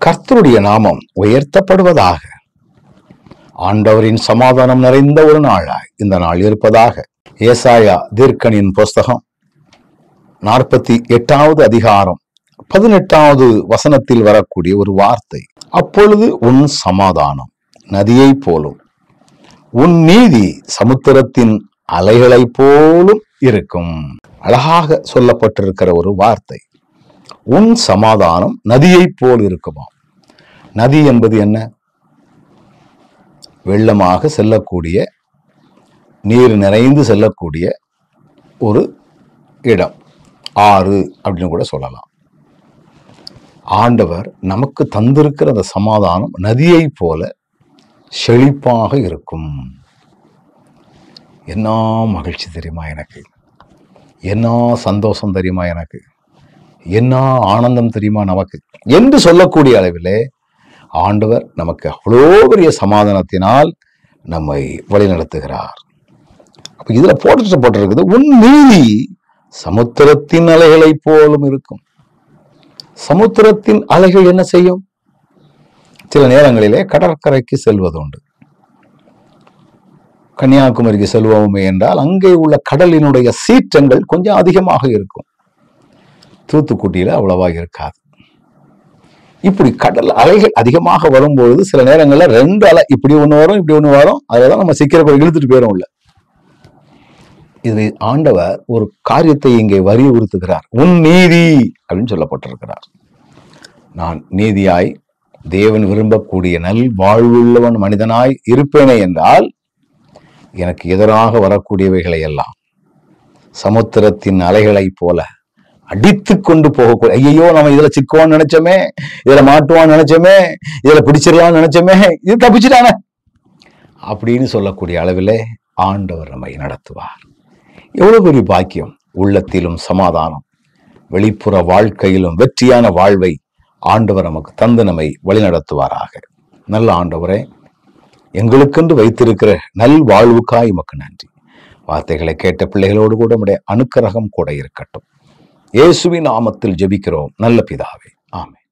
கர்த்தருடைய நாமம் உயர்த்தப்படுவதாக ஆண்டவரின் சமாதானம் நிறைந்த ஒரு நாளாய் இந்த நாள் இருப்பதாக ஏசாயா தீர்க்கனின் புஸ்தகம் நாற்பத்தி எட்டாவது அதிகாரம் பதினெட்டாவது வசனத்தில் வரக்கூடிய ஒரு வார்த்தை அப்பொழுது உன் சமாதானம் நதியைப் போலும் உன் நீதி சமுத்திரத்தின் அலைகளைப் போலும் இருக்கும் அழகாக சொல்லப்பட்டிருக்கிற ஒரு வார்த்தை உன் சமாதானம் நதியைப் போல் இருக்குமா நதி என்பது என்ன வெள்ளமாக செல்லக்கூடிய நீர் நிறைந்து செல்லக்கூடிய ஒரு இடம் ஆறு அப்படின்னு கூட சொல்லலாம் ஆண்டவர் நமக்கு தந்திருக்கிற அந்த சமாதானம் நதியைப் போல செழிப்பாக இருக்கும் என்ன மகிழ்ச்சி தெரியுமா எனக்கு என்ன சந்தோஷம் தெரியுமா எனக்கு என்ன ஆனந்தம் தெரியுமா நமக்கு என்று சொல்லக்கூடிய அளவிலே ஆண்டவர் நமக்கு அவ்வளோ பெரிய சமாதானத்தினால் நம்மை வழிநடத்துகிறார் அப்ப இதுல போட்டு போட்டிருக்குது உன் நீதி சமுத்திரத்தின் அலைகளைப் போலும் இருக்கும் சமுத்திரத்தின் அலைகள் என்ன செய்யும் சில நேரங்களிலே கடற்கரைக்கு செல்வது உண்டு கன்னியாகுமரிக்கு செல்வோமே என்றால் அங்கே உள்ள கடலினுடைய சீற்றங்கள் கொஞ்சம் அதிகமாக இருக்கும் தூத்துக்குடியில அவ்வளவா இருக்காது இப்படி கடல் அலைகள் அதிகமாக வரும்பொழுது சில நேரங்கள்ல ரெண்டு அலை இப்படி ஒண்ணு வரும் இப்படி ஒண்ணு வரும் அதுலதான் நம்ம சிக்கிர போய் இழுத்துட்டு போயிடும் உள்ள இது ஆண்டவர் ஒரு காரியத்தை இங்கே வலியுறுத்துகிறார் உன் நீதி அப்படின்னு சொல்லப்பட்டிருக்கிறார் நான் நீதியாய் தேவன் விரும்பக்கூடிய நல் வாழ்வுள்ளவன் மனிதனாய் இருப்பேனே என்றால் எனக்கு எதிராக வரக்கூடியவைகளை எல்லாம் சமுத்திரத்தின் அலைகளைப் போல அடித்து கொண்டு போகக்கூடிய ஐயோ நம்ம இதுல சிக்குவோம்னு நினைச்சோமே இதுல மாட்டுவான்னு நினைச்சோமே இதுல பிடிச்சிடலாம்னு நினைச்சோமே இது தப்பிச்சிட்டானே அப்படின்னு சொல்லக்கூடிய அளவிலே ஆண்டவர் நம்மை நடத்துவார் எவ்வளவு பெரிய பாக்கியம் உள்ளத்திலும் சமாதானம் வெளிப்புற வாழ்க்கையிலும் வெற்றியான வாழ்வை ஆண்டவர் நமக்கு தந்து நம்மை வழிநடத்துவாராக நல்ல ஆண்டவரே எங்களுக்கென்று வைத்திருக்கிற நல் வாழ்வுக்காய் உமக்கு நன்றி வார்த்தைகளை கேட்ட பிள்ளைகளோடு கூட உடைய அனுக்கிரகம் கூட இருக்கட்டும் இயேசுவின் நாமத்தில் ஜெபிக்கிறோம் நல்ல பிதாவே ஆமென்